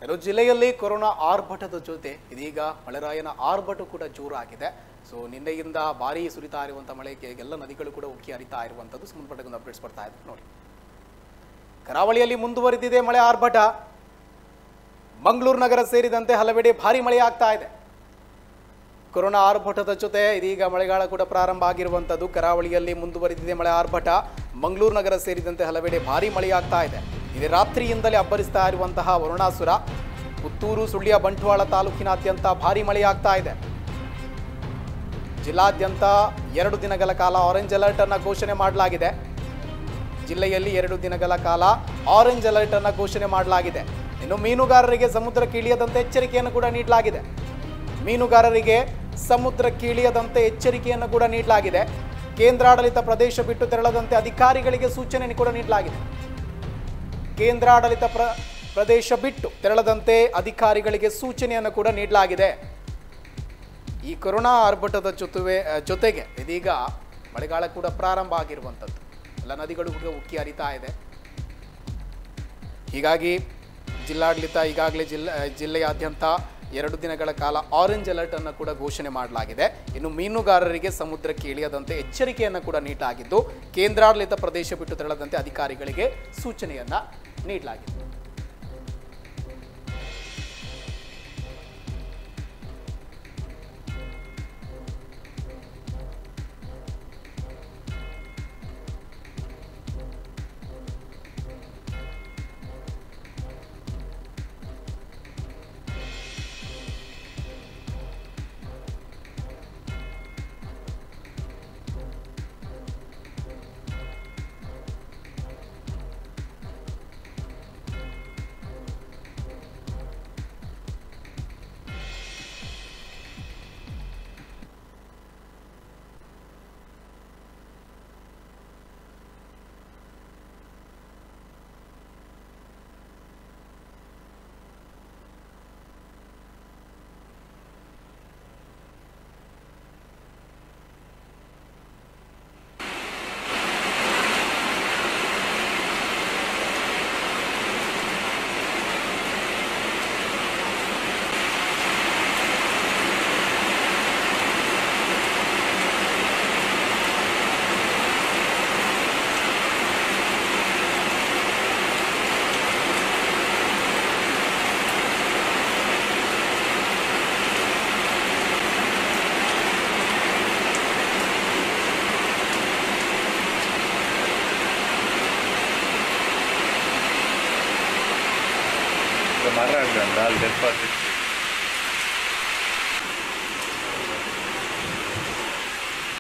ಇನ್ನು ಜಿಲ್ಲೆಯಲ್ಲಿ ಕೊರೋನಾ ಆರ್ಭಟದ ಜೊತೆ ಇದೀಗ ಮಳೆರಾಯನ ಆರ್ಭಟ ಕೂಡ ಜೋರಾಗಿದೆ ಸೊ ನಿನ್ನೆಯಿಂದ ಭಾರೀ ಸುರಿತಾ ಇರುವಂಥ ಮಳೆಗೆ ಎಲ್ಲ ನದಿಗಳು ಕೂಡ ಉಕ್ಕಿ ಹರಿತಾ ಇರುವಂಥದ್ದು ಸಂಬಂಧಪಟ್ಟ ಒಂದು ಅಪ್ಡೇಟ್ಸ್ ಬರ್ತಾ ಇದೆ ನೋಡಿ ಕರಾವಳಿಯಲ್ಲಿ ಮುಂದುವರಿದಿದೆ ಮಳೆ ಆರ್ಭಟ ಮಂಗಳೂರು ನಗರ ಸೇರಿದಂತೆ ಹಲವೆಡೆ ಭಾರಿ ಮಳೆ ಆಗ್ತಾ ಇದೆ ಕೊರೋನಾ ಆರ್ಭಟದ ಜೊತೆ ಇದೀಗ ಮಳೆಗಾಲ ಕೂಡ ಪ್ರಾರಂಭ ಆಗಿರುವಂಥದ್ದು ಕರಾವಳಿಯಲ್ಲಿ ಮುಂದುವರಿದಿದೆ ಮಳೆ ಆರ್ಭಟ ಮಂಗಳೂರು ನಗರ ಸೇರಿದಂತೆ ಹಲವೆಡೆ ಭಾರಿ ಮಳೆಯಾಗ್ತಾ ಇದೆ ಇದು ರಾತ್ರಿಯಿಂದಲೇ ಅಬ್ಬರಿಸ್ತಾ ಇರುವಂತಹ ವರುಣಾಸುರ ಪುತ್ತೂರು ಸುಳ್ಯ ಬಂಟ್ವಾಳ ತಾಲೂಕಿನಾದ್ಯಂತ ಭಾರಿ ಮಳೆಯಾಗ್ತಾ ಇದೆ ಜಿಲ್ಲಾದ್ಯಂತ ಎರಡು ದಿನಗಳ ಕಾಲ ಆರೆಂಜ್ ಅಲರ್ಟ್ ಅನ್ನ ಘೋಷಣೆ ಮಾಡಲಾಗಿದೆ ಜಿಲ್ಲೆಯಲ್ಲಿ ಎರಡು ದಿನಗಳ ಕಾಲ ಆರೆಂಜ್ ಅಲರ್ಟ್ ಅನ್ನ ಘೋಷಣೆ ಮಾಡಲಾಗಿದೆ ಇನ್ನು ಮೀನುಗಾರರಿಗೆ ಸಮುದ್ರಕ್ಕೆ ಇಳಿಯದಂತೆ ಎಚ್ಚರಿಕೆಯನ್ನು ಕೂಡ ನೀಡಲಾಗಿದೆ ಮೀನುಗಾರರಿಗೆ ಸಮುದ್ರಕ್ಕೆ ಇಳಿಯದಂತೆ ಎಚ್ಚರಿಕೆಯನ್ನು ಕೂಡ ನೀಡಲಾಗಿದೆ ಕೇಂದ್ರಾಡಳಿತ ಪ್ರದೇಶ ಬಿಟ್ಟು ತೆರಳದಂತೆ ಅಧಿಕಾರಿಗಳಿಗೆ ಸೂಚನೆ ಕೂಡ ನೀಡಲಾಗಿದೆ ಕೇಂದ್ರಾಡಳಿತ ಪ್ರ ಪ್ರದೇಶ ಬಿಟ್ಟು ತೆರಳದಂತೆ ಅಧಿಕಾರಿಗಳಿಗೆ ಸೂಚನೆಯನ್ನು ಕೂಡ ನೀಡಲಾಗಿದೆ ಈ ಕೊರೋನಾ ಆರ್ಭಟದ ಜೊತೆವೆ ಜೊತೆಗೆ ಇದೀಗ ಮಳೆಗಾಲ ಕೂಡ ಪ್ರಾರಂಭ ಆಗಿರುವಂಥದ್ದು ಎಲ್ಲ ನದಿಗಳು ಕೂಡ ಉಕ್ಕಿ ಹರಿತಾ ಇದೆ ಹೀಗಾಗಿ ಜಿಲ್ಲಾಡಳಿತ ಈಗಾಗಲೇ ಜಿಲ್ಲೆ ಜಿಲ್ಲೆಯಾದ್ಯಂತ ಎರಡು ದಿನಗಳ ಕಾಲ ಆರೆಂಜ್ ಅಲರ್ಟ್ ಅನ್ನು ಕೂಡ ಘೋಷಣೆ ಮಾಡಲಾಗಿದೆ ಇನ್ನು ಮೀನುಗಾರರಿಗೆ ಸಮುದ್ರಕ್ಕೆ ಇಳಿಯದಂತೆ ಎಚ್ಚರಿಕೆಯನ್ನು ಕೂಡ ನೀಡಲಾಗಿದ್ದು ಕೇಂದ್ರಾಡಳಿತ ಪ್ರದೇಶ ಬಿಟ್ಟು ತೆರಳದಂತೆ ಅಧಿಕಾರಿಗಳಿಗೆ ಸೂಚನೆಯನ್ನ ನೀಡಲಾಗಿದೆ இந்த மரம் இருக்கு அந்த ஆள் டெத் பார்ட்டி